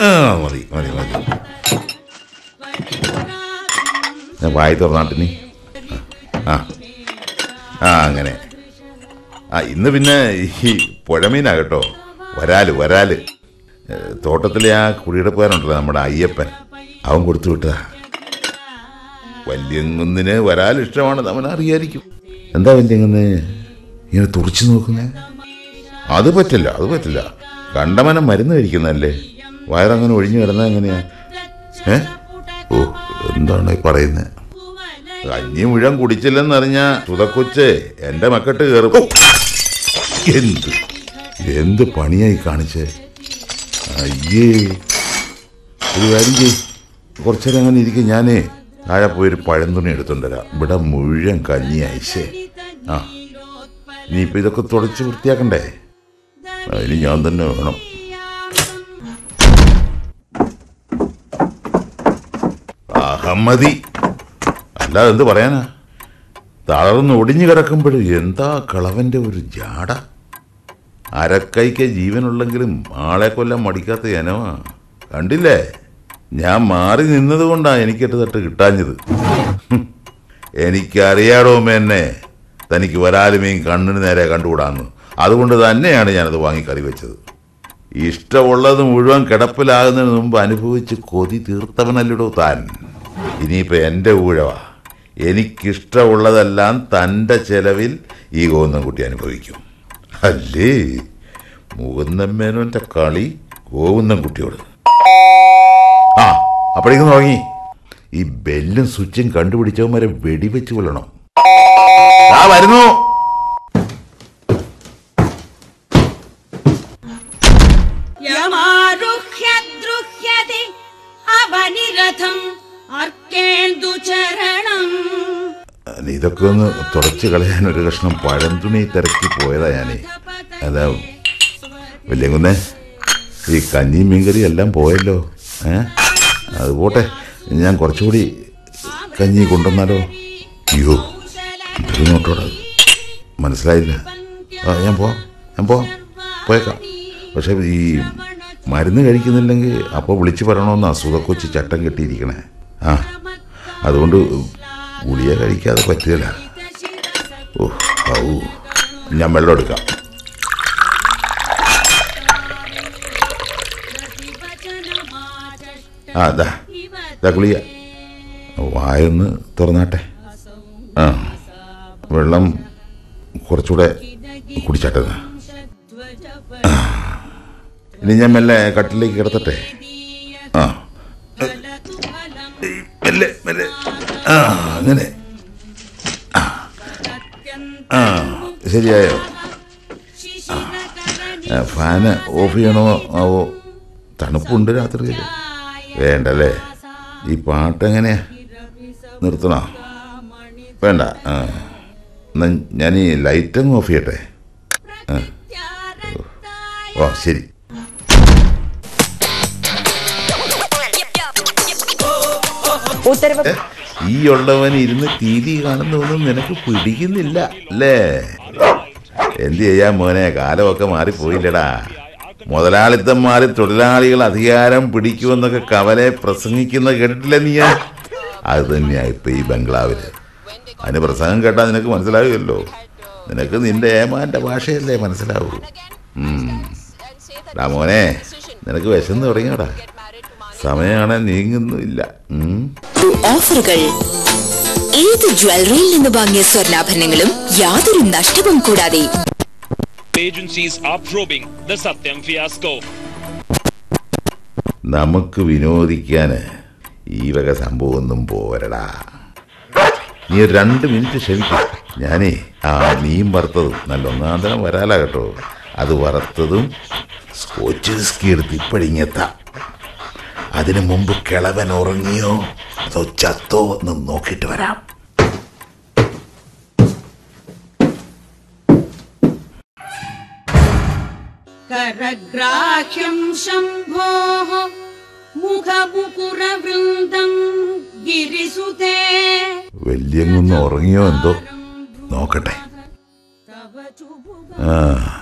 ആ മതി മതി മതി ഞാൻ വായി തുറന്നാട്ടിനി ആ ആ അങ്ങനെ ആ ഇന്ന് പിന്നെ ഈ പുഴമീനാ കേട്ടോ വരാല് വരാല് ഏ, തോട്ടത്തിലെ ആ കുടിയെടുപ്പുകാരുണ്ടല്ലോ നമ്മുടെ അയ്യപ്പൻ അവൻ കൊടുത്തു വിട്ടതാ വല്യങ്ങുന്നിന് വരാൽ ഇഷ്ടമാണെന്ന് അവൻ അറിയായിരിക്കും എന്താ വല്യങ്ങുന്ന് ഇങ്ങനെ തുറച്ചു നോക്കുന്നേ അത് പറ്റില്ല അത് പറ്റില്ല കണ്ടമനം മരുന്ന് കഴിക്കുന്നതല്ലേ വയറങ്ങനെ ഒഴിഞ്ഞു കിടന്നത് എങ്ങനെയാ ഏ ഓ എന്താണ് ഈ പറയുന്നത് കഞ്ഞി മുഴുവൻ കുടിച്ചില്ലെന്നറിഞ്ഞ സുതക്കൊച്ച് എന്റെ മക്കട്ട് കയറും ഓ! എന്ത് എന്ത് പണിയായി കാണിച്ചേ അയ്യേ ഒരു കാര്യം ചെയ് കുറച്ചേരം അങ്ങനെ ഇരിക്കും ഞാനേ താഴെ പോയൊരു പഴംതുണി എടുത്തോണ്ട് വരാം ഇവിടെ മുഴുവൻ കഞ്ഞി അയച്ചേ ആ ഇനിയിപ്പോ ഇതൊക്കെ തുടച്ച് വൃത്തിയാക്കണ്ടേ അതിന് ഞാൻ തന്നെ വേണം അഹമ്മതി അല്ലാതെ എന്ത് പറയാനാ തളർന്ന് ഒടിഞ്ഞു കിടക്കുമ്പോൾ എന്താ കളവന്റെ ഒരു ജാട അരക്കൈക്ക് ജീവനുള്ളെങ്കിലും ആളെ കൊല്ലാൻ മടിക്കാത്ത ജനമാ കണ്ടില്ലേ ഞാൻ മാറി നിന്നത് കൊണ്ടാ എനിക്കെട്ട് തട്ട് കിട്ടാഞ്ഞത് ഹും. എനിക്കറിയാടോ എന്നെ തനിക്ക് വരാലുമേയും കണ്ണിന് നേരെ കണ്ടുകൂടാന്ന് അതുകൊണ്ട് തന്നെയാണ് ഞാനത് വാങ്ങി കറി വെച്ചത് ഇഷ്ടമുള്ളത് മുഴുവൻ കിടപ്പിലാകുന്നതിന് മുമ്പ് അനുഭവിച്ച് കൊതി തീർത്തവനല്ലടോ താൻ ഇനിയിപ്പോ എന്റെ ഊഴവാ എനിക്കിഷ്ടമുള്ളതെല്ലാം തൻ്റെ ചെലവിൽ ഈ ഗോവിന്ദൻകുട്ടി അനുഭവിക്കും അല്ലേ മുകുന്ദമ്മേനോന്റെ കളി ഗോവിന്ദൻകുട്ടിയോട് ആ അപ്പോഴേക്കും തുടങ്ങി ഈ ബെല്ലും സ്വിച്ചും കണ്ടുപിടിച്ചവന്മാരെ വെടിവെച്ച് കൊല്ലണം ആ വരുന്നു യമാരുഹ്യ ദ്രുഹ്യതി അവനിരഥം അർക്കേന്ദുചരണം അല്ല, ഇതൊക്കെ ഒന്ന് തുടച്ച് കളയാൻ ഒരു കഷ്ണം പഴം തുണി തിരക്കി പോയതാ ഞാനേ അതാ വല്യങ്കുന്നേ ഈ കഞ്ഞിയും മീൻകറിയും എല്ലാം പോയല്ലോ ഏ അത് പോട്ടെ ഞാൻ കുറച്ചുകൂടി കഞ്ഞി കൊണ്ടുവന്നാലോ അയ്യോ എന്തൊരു നോട്ടോടാ അത്. മനസ്സിലായില്ല ആ ഞാൻ പോവാം ഞാൻ പോവാം പോയേക്കാം പക്ഷെ ഈ മരുന്ന് കഴിക്കുന്നില്ലെങ്കിൽ അപ്പോൾ വിളിച്ചു പറയണമെന്ന് അസുഖക്കൊച്ച് ചട്ടം കെട്ടിയിരിക്കണേ ആ അതുകൊണ്ട് ഗുളിക കഴിക്കാതെ പറ്റില്ല ഓ ഔ ഞാൻ വെള്ളം എടുക്കാം ആ ദാ ദാ ഗുളിക വായൊന്ന് തുറന്നാട്ടെ ആ വെള്ളം കുറച്ചുകൂടെ കുടിച്ചാട്ടെ ദാ. ഇനി ഞാൻ മെല്ലെ കട്ടിലേക്ക് കിടത്തട്ടെ ആ മെല്ലെ മെല്ലെ ആ അങ്ങനെ ആ ആ ശരിയായോ ആ, ഫാന് ഓഫ് ചെയ്യണോ ആവോ തണുപ്പുണ്ട് രാത്രിയിൽ വേണ്ടല്ലേ ഈ പാട്ട് എങ്ങനെയാ നിർത്തണോ വേണ്ട ആ എന്നാ ഞാൻ ഈ ലൈറ്റ് അങ്ങ് ഓഫ് ചെയ്യട്ടെ ആ ഓ ശരി ഉത്തരവ് ഏ, ഈ ഉള്ളവൻ ഇരുന്ന് ടി വി കാണുന്നതൊന്നും നിനക്ക് പിടിക്കുന്നില്ല അല്ലേ എന്ത് ചെയ്യാൻ മോനെ കാലമൊക്കെ മാറിപ്പോയില്ലടാ മുതലാളിത്തം മാറി തൊഴിലാളികൾ അധികാരം പിടിക്കുമെന്നൊക്കെ കവലെ പ്രസംഗിക്കുന്ന കേട്ടിട്ടില്ല നീ അത് തന്നെയാ ഇപ്പൊ ഈ ബംഗ്ലാവില് അതിന് പ്രസംഗം കേട്ടാൽ നിനക്ക് മനസ്സിലാവുമല്ലോ നിനക്ക് നിന്റെ ഏമാന്റെ ഭാഷയല്ലേ മനസ്സിലാവൂ ഉം. ഡാ മോനെ നിനക്ക് വിശന്ന് തുടങ്ങിയോടാ സമയമാണെ നീങ്ങുന്നില്ല ഉം ഓഫറുകൾ ഏത് ജ്വല്ലറിയിൽ നിന്ന് വാങ്ങിയ സ്വർണ്ണാഭരണങ്ങളും യാതൊരു നഷ്ടവും കൂടാതെ agencies are probing the Satyam fiasco. നമുക്ക് വിനോദിക്കാന് ഈ വക സംഭവമൊന്നും പോരടാ നീ ഒരു രണ്ട് മിനിറ്റ് ക്ഷമിക്കും ഞാനേ ആ മീൻ വറുത്തതും നല്ല ഒന്നാം തരം വരാല കേട്ടോ അത് വറുത്തതും സ്കോച്ച് വിസ്കി എടുത്ത് ഇപ്പഴിങ്ങെത്താം അതിനു മുമ്പ് കിളവൻ ഉറങ്ങിയോ അതോ ചത്തോ എന്ന് നോക്കിയിട്ട് വരാം करग्राह्यं शम्भोः मुखमुकुरवृन्दम् गिरिसुते വലിയങ്ങൊന്ന് ഉറങ്ങിയോ എന്തോ നോക്കട്ടെ तव चुबुक ആ